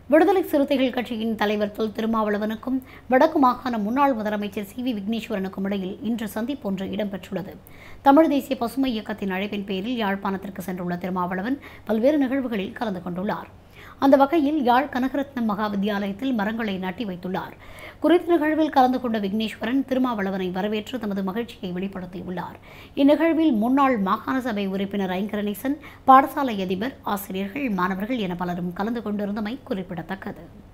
விடுதலை சிறுத்தைகள் கட்சியின் தலைவர் தொல் திருமாவளவனுக்கும் வடக்கு மாகாண முன்னாள் முதலமைச்சர் சி வி விக்னேஸ்வரனுக்கும் இடையில் இன்று சந்திப்பு ஒன்று இடம்பெற்றுள்ளது தமிழ் தேசிய பசுமை இயக்கத்தின் அழைப்பின் பேரில் யாழ்ப்பாணத்திற்கு சென்றுள்ள திருமாவளவன் பல்வேறு நிகழ்வுகளில் கலந்து கொண்டுள்ளார் அந்த வகையில் யாழ் கனகரத்னம் மகா வித்தியாலயத்தில் மரங்களை நட்டி வைத்துள்ளார் குறித்த நிகழ்வில் கலந்து கொண்ட விக்னேஸ்வரன் திருமாவளவனை வரவேற்று தமது மகிழ்ச்சியை வெளிப்படுத்தியுள்ளார் இந்நிகழ்வில் முன்னாள் மாகாண சபை உறுப்பினர் ஐங்கரநேசன் பாடசாலை அதிபர் ஆசிரியர்கள் மாணவர்கள் என பலரும் கலந்து கொண்டிருந்தமை குறிப்பிடத்தக்கது